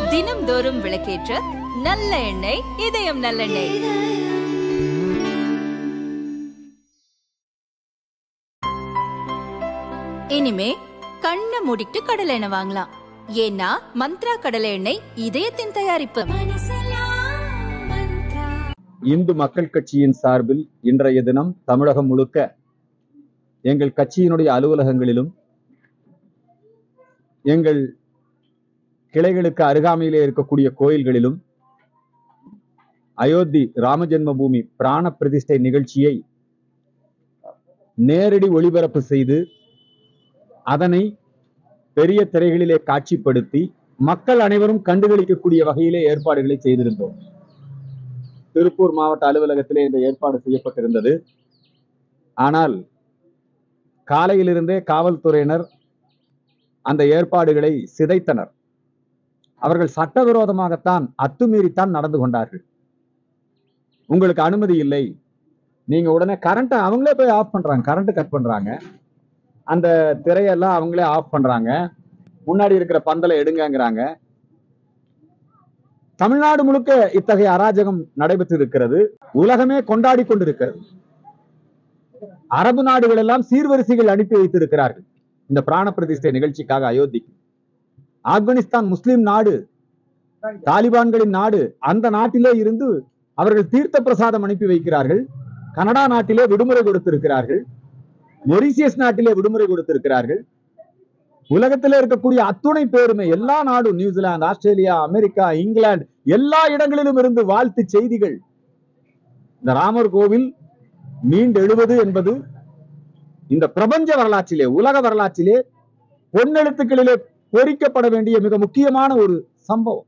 தினம்தோறும் விளக்கேற்ற நல்ல எண்ணெய் இதயம் நல்லெண்ணெய் இனிமே கண்ணை மூடிட்டு கடலை எண்ணெய் வாங்கலாம் ஏன்னா மந்த்ரா கடலை எண்ணெய் இதயத்தின் தயாரிப்பு இந்து மக்கள் கட்சியின் சார்பில் இன்றைய தினம் தமிழகம் முழுக்க எங்கள் கட்சியினுடைய அலுவலகங்களிலும் எங்கள் கிளைகளுக்கு அருகாமையிலே இருக்கக்கூடிய கோயில்களிலும் அயோத்தி ராமஜென்ம பூமி பிராண பிரதிஷ்டை நிகழ்ச்சியை நேரடி ஒளிபரப்பு செய்து அதனை பெரிய திரைகளிலே காட்சிப்படுத்தி மக்கள் அனைவரும் கண்டுகளிக்கக்கூடிய வகையிலே ஏற்பாடுகளை செய்திருந்தோம் திருப்பூர் மாவட்ட அலுவலகத்திலே இந்த ஏற்பாடு செய்யப்பட்டிருந்தது ஆனால் காலையிலிருந்தே காவல்துறையினர் அந்த ஏற்பாடுகளை சிதைத்தனர் அவர்கள் சட்டவிரோதமாகத்தான் அத்துமீறித்தான் நடந்து கொண்டார்கள் உங்களுக்கு அனுமதி இல்லை நீங்க உடனே கரண்ட்டை அவங்களே போய் ஆஃப் பண்றாங்க கரண்ட் கட் பண்றாங்க அந்த திரையெல்லாம் அவங்களே ஆஃப் பண்றாங்க முன்னாடி இருக்கிற பந்தலை எடுங்கங்கிறாங்க தமிழ்நாடு முழுக்க இத்தகைய அராஜகம் நடைபெற்று இருக்கிறது உலகமே கொண்டாடி கொண்டிருக்கிறது அரபு நாடுகள் எல்லாம் சீர்வரிசைகள் அனுப்பி வைத்திருக்கிறார்கள் இந்த பிராண பிரதிஷ்டை நிகழ்ச்சிக்காக அயோத்திக்கு ஆப்கானிஸ்தான் முஸ்லிம் நாடு தாலிபான்களின் நாடு அந்த நாட்டிலே இருந்து அவர்கள் தீர்த்த பிரசாதம் அனுப்பி வைக்கிறார்கள் கனடா நாட்டிலே விடுமுறை கொடுத்திருக்கிறார்கள் மொரிசியஸ் நாட்டிலே விடுமுறை கொடுத்திருக்கிறார்கள் உலகத்திலே இருக்கக்கூடிய அத்துணை பேருமே எல்லா நாடும் நியூசிலாந்து ஆஸ்திரேலியா அமெரிக்கா இங்கிலாந்து எல்லா இடங்களிலும் இருந்து வாழ்த்து செய்திகள் இந்த ராமர் கோவில் மீண்டெழுவது என்பது இந்த பிரபஞ்ச வரலாற்றிலே உலக வரலாற்றிலே பொன்னெழுத்துக்களிலே பொறிக்கப்பட வேண்டிய மிக முக்கியமான ஒரு சம்பவம்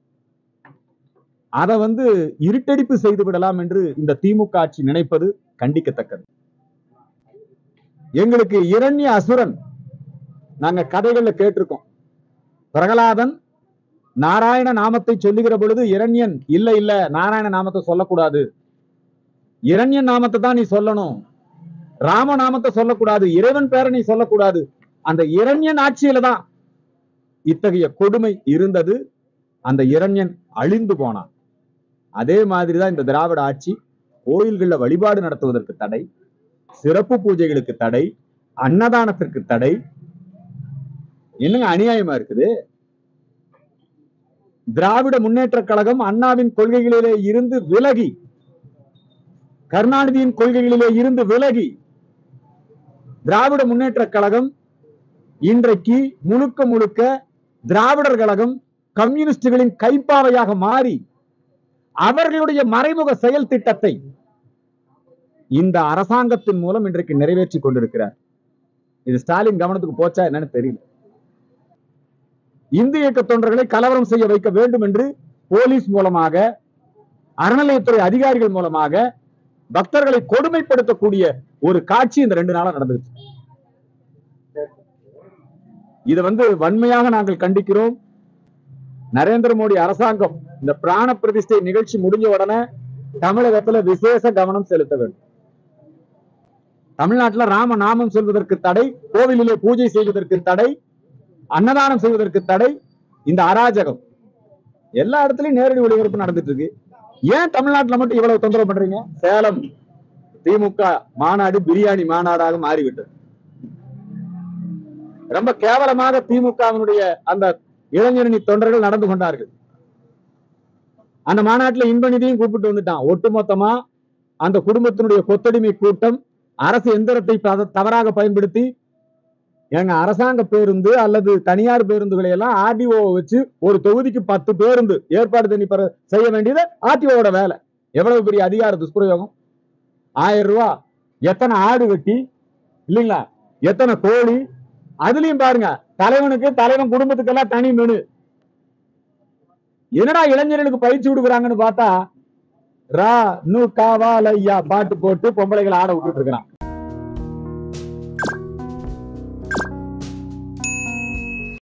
அதை வந்து இருட்டடிப்பு செய்து விடலாம் என்று இந்த திமுக ஆட்சி நினைப்பது கண்டிக்கத்தக்கது எங்களுக்கு இரண்ய அசுரன் நாங்க கதைகள்ல கேட்டிருக்கோம் பிரகலாதன் நாராயண நாமத்தை சொல்லுகிற பொழுது இரண்யன் இல்ல இல்ல நாராயண நாமத்தை சொல்லக்கூடாது இரண்யன் நாமத்தை தான் நீ சொல்லணும் ராம நாமத்தை சொல்லக்கூடாது இறைவன் பேரை நீ சொல்லக்கூடாது அந்த இரண்யன் ஆட்சியில தான் இத்தகைய கொடுமை இருந்தது அந்த இரண்யன் அழிந்து போனான் அதே மாதிரிதான் இந்த திராவிட ஆட்சி கோயில்கள்ல வழிபாடு நடத்துவதற்கு தடை சிறப்பு பூஜைகளுக்கு தடை அன்னதானத்திற்கு தடை என்னங்க அநியாயமா இருக்குது திராவிட முன்னேற்ற கழகம் அண்ணாவின் கொள்கைகளிலே இருந்து விலகி கருணாநிதியின் கொள்கைகளிலே இருந்து விலகி திராவிட முன்னேற்ற கழகம் இன்றைக்கு முழுக்க முழுக்க திராவிடர் கழகம் கம்யூனிஸ்டுகளின் கைப்பாவையாக மாறி அவர்களுடைய மறைமுக செயல் திட்டத்தை இந்த அரசாங்கத்தின் மூலம் இன்றைக்கு நிறைவேற்றி கொண்டிருக்கிறார் இது ஸ்டாலின் கவனத்துக்கு போச்சா என்னன்னு தெரியல இந்து இயக்க தொண்டர்களை கலவரம் செய்ய வைக்க வேண்டும் என்று போலீஸ் மூலமாக அறநிலையத்துறை அதிகாரிகள் மூலமாக பக்தர்களை கொடுமைப்படுத்தக்கூடிய ஒரு காட்சி இந்த ரெண்டு நாளா நடந்துச்சு இதை வந்து வன்மையாக நாங்கள் கண்டிக்கிறோம் நரேந்திர மோடி அரசாங்கம் இந்த பிராண பிரதிஷ்டை நிகழ்ச்சி முடிஞ்ச உடனே தமிழகத்துல விசேஷ கவனம் செலுத்த வேண்டும் தமிழ்நாட்டுல ராம நாமம் சொல்வதற்கு தடை கோவிலிலே பூஜை செய்வதற்கு தடை அன்னதானம் செய்வதற்கு தடை இந்த அராஜகம் எல்லா இடத்துலயும் நேரடி ஒளிபரப்பு நடந்துட்டு இருக்கு ஏன் தமிழ்நாட்டுல மட்டும் இவ்வளவு தொந்தரவு பண்றீங்க சேலம் திமுக மாநாடு பிரியாணி மாநாடாக மாறிவிட்டது ரொம்ப கேவலமாக திமுகவினுடைய அந்த இளைஞரணி தொண்டர்கள் நடந்து கொண்டார்கள் அந்த மாநாட்டுல இன்பநிதியும் கூப்பிட்டு வந்துட்டான் ஒட்டுமொத்தமா அந்த குடும்பத்தினுடைய கொத்தடிமை கூட்டம் அரசு எந்திரத்தை பத- தவறாக பயன்படுத்தி எங்க அரசாங்க பேருந்து அல்லது தனியார் பேருந்துகளை எல்லாம் ஆர்டிஓ வச்சு ஒரு தொகுதிக்கு பத்து பேருந்து ஏற்பாடு பண்ணி பெற- செய்ய வேண்டியது ஆர்டிஓட வேலை எவ்வளவு பெரிய அதிகார துஷ்பிரயோகம் ஆயிரம் ரூபாய் எத்தனை ஆடு வெட்டி இல்லைங்களா எத்தனை கோழி அதுலயும் பாருங்க தலைவனுக்கு தலைவன் குடும்பத்துக்கெல்லாம் தனி மெனு என்னடா இளைஞர்களுக்கு பயிற்சி கொடுக்குறாங்கன்னு பார்த்தா ரா நு காவாலையா பாட்டு போட்டு பொம்பளைகளை ஆட விட்டுட்டு இருக்கிறான்